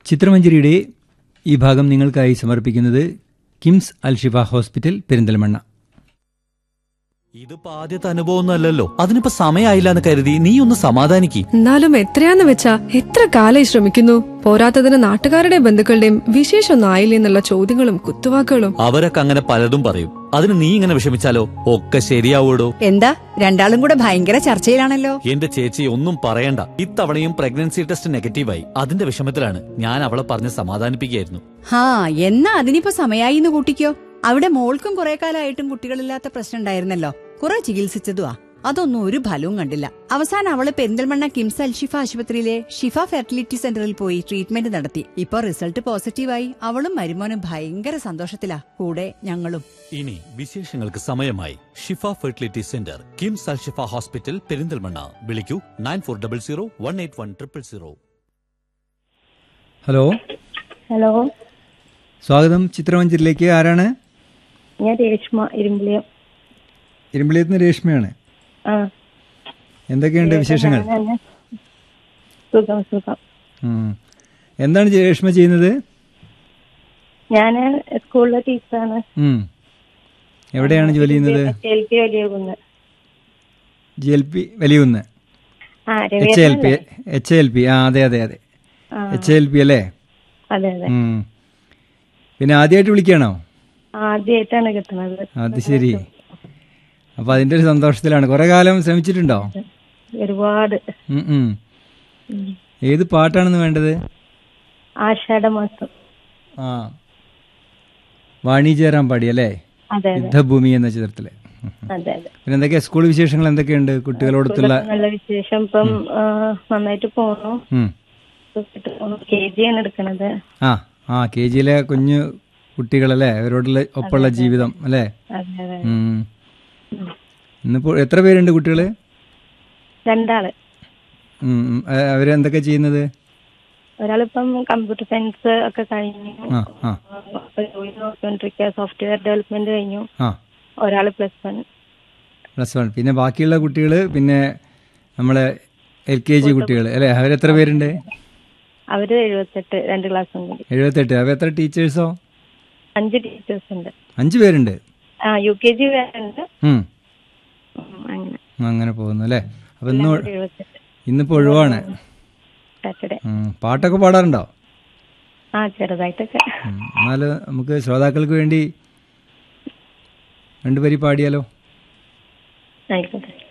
ചിത്രമഞ്ജരിയുടെ ഈ ഭാഗം നിങ്ങൾക്കായി സമർപ്പിക്കുന്നത് കിംസ് അൽഷിഫ ഹോസ്പിറ്റൽ പെരിന്തൽമണ്ണ ഇതിപ്പോ ആദ്യത്തെ അനുഭവം അല്ലല്ലോ അതിനിപ്പോ സമയമായില്ല എന്ന് കരുതി നീ ഒന്ന് സമാധാനിക്ക് എന്നാലും എത്രയാന്ന് വെച്ചാ എത്ര കാലായി ശ്രമിക്കുന്നു പോരാത്തതിന് നാട്ടുകാരുടെയും ബന്ധുക്കളുടെയും വിശേഷമൊന്നും ആയില്ലേ എന്നുള്ള ചോദ്യങ്ങളും കുത്തുവാക്കുകളും അവരൊക്കെ അങ്ങനെ പലതും പറയും അതിന് നീ ഇങ്ങനെ വിഷമിച്ചാലോ ഒക്കെ ശരിയാവൂടോ എന്താ രണ്ടാളും കൂടെ ഭയങ്കര ചർച്ചയിലാണല്ലോ എന്റെ ചേച്ചി ഒന്നും പറയണ്ട ഇത്തവണയും പ്രഗ്നൻസി ടെസ്റ്റ് നെഗറ്റീവായി അതിന്റെ വിഷമത്തിലാണ് ഞാൻ അവളെ പറഞ്ഞ് സമാധാനിപ്പിക്കുകയായിരുന്നു ഹാ എന്നാ അതിനിപ്പോ സമയായി എന്ന് കൂട്ടിക്കോ അവിടെ മോൾക്കും കുറെ കാലമായിട്ടും കുട്ടികളില്ലാത്ത പ്രശ്നം ഉണ്ടായിരുന്നല്ലോ കുറെ ചികിത്സിച്ചതുവാ അതൊന്നും ഒരു ഫലവും കണ്ടില്ല അവസാനം അവള് പെരിന്തൽമണ്ണ കിംസ് അൽഷിഫ ആശുപത്രിയിലെ ഷിഫ ഫെർട്ടിലിറ്റി സെന്ററിൽ പോയി ട്രീറ്റ്മെന്റ് നടത്തി ഇപ്പൊ റിസൾട്ട് പോസിറ്റീവായി അവളും മരുമോനും ഭയങ്കര സന്തോഷത്തിലാ കൂടെ ഞങ്ങളും ഇനി വിശേഷങ്ങൾക്ക് സമയമായി Shifa fertility centre KIMS Al Shifa hospital Perinthalmanna വിളിക്കൂ nine four double zero one eight one triple zero hello hello സ്വാഗതം ചിത്രമഞ്ജരിയിലേക്ക് ആരാണ് ഞാൻ രേഷ്മ ഇരുമ്പിളിയം ഇരുമ്പിളിയത്ത് നിന്ന് രേഷ്മയാണ് ആ എന്തൊക്കെയുണ്ട് വിശേഷങ്ങൾ ഞാന് സുഖം സുഖം ഉം. എന്താണ് രേഷ്മ ചെയ്യുന്നത് ഞാന് സ്കൂളിലെ ടീച്ചറാണ് ഉം. എവിടെയാണ് ജോലി ചെയ്യുന്നത് എൽ പി വലിയ കുന്ന് ജി എൽ പി വലിയുന്ന് ആ H L P Ravi H L P ആ അതെ അതെ അതെ ആ. എച്ച് എൽ പി അല്ലേ അതെ അതെ ഉം. പിന്നെ ആദ്യമായിട്ട് വിളിക്കുകയാണോ ആദ്യമായിട്ടാണ് കിട്ടുന്നത് അത് ശരി അപ്പൊ അതിന്റെ ഒരു സന്തോഷത്തിലാണ് കുറെ കാലം ശ്രമിച്ചിട്ടുണ്ടോ ഒരുപാട് ഉം, ഉം. ഏത് പാട്ടാണെന്ന് വേണ്ടത് ആഷാഢമാസം ആ വാണി ജയറാം പാടി അല്ലേ അതെ അതെ യുദ്ധഭൂമി എന്ന ചിത്രത്തില് ഉം. അതെ അതെ പിന്നെ എന്തൊക്കെയാ സ്കൂൾ വിശേഷങ്ങൾ എന്തൊക്കെയുണ്ട് കുട്ടികളോടത്തുള്ള സ്കൂളിലൊക്കെ നല്ല വിശേഷം ഇപ്പം ആ, നന്നായിട്ട് പോണു ഉം. കെ ജി ആണ് എടുക്കണത് ആ ആ കെ ജിയിലെ കുഞ്ഞു കുട്ടികളല്ലേ അവരോടുള്ള ഒപ്പമുള്ള ജീവിതം അല്ലേ അതെ അതെ ഉം. ഇന്നിപ്പോ എത്ര പേരുണ്ട് കുട്ടികള് രണ്ടാള് ഉം, ഉം. ആ, അവരെന്തൊക്കെ ചെയ്യുന്നത് ഒരാളിപ്പം കമ്പ്യൂട്ടർ സയൻസ് ഒക്കെ കഴിഞ്ഞു ആ ആ ഇപ്പൊ ജോലി നോക്കിക്കൊണ്ടിരിക്കുക സോഫ്റ്റ്വെയർ ഡെവലപ്മെന്റ് കഴിഞ്ഞു ആ ഒരാള് പ്ലസ് വൺ പ്ലസ് വൺ പിന്നെ ബാക്കിയുള്ള കുട്ടികൾ പിന്നെ നമ്മളെ എൽ കെ ജി കുട്ടികൾ അല്ലേ അവരെത്ര പേരുണ്ട് അവര് എഴുപത്തെട്ട് രണ്ട് ക്ലാസ്സും കൂടി എഴുപത്തെട്ട് അവർ എത്ര ടീച്ചേഴ്സോ അഞ്ച് ടീച്ചേഴ്സ് ഉണ്ട് അഞ്ച് പേരുണ്ട് ആ യു കെ ജി വേറുണ്ട് ഉം. ഉം, അങ്ങനെ അങ്ങനെ പോകുന്നു അല്ലേ അപ്പൊ ഇന്ന് എല്ലാം കൂടി എഴുപത്തെട്ട് ഇന്നിപ്പോ ഒഴിവാണ് സാറ്റർഡേ ഉം. പാട്ടൊക്കെ പാടാറുണ്ടോ ആ ചെറുതായിട്ടൊക്കെ ഉം. എന്നാല് നമുക്ക് ശ്രോതാക്കൾക്ക് വേണ്ടി രണ്ടു വരി പാടിയാലോ ആയിക്കോട്ടെ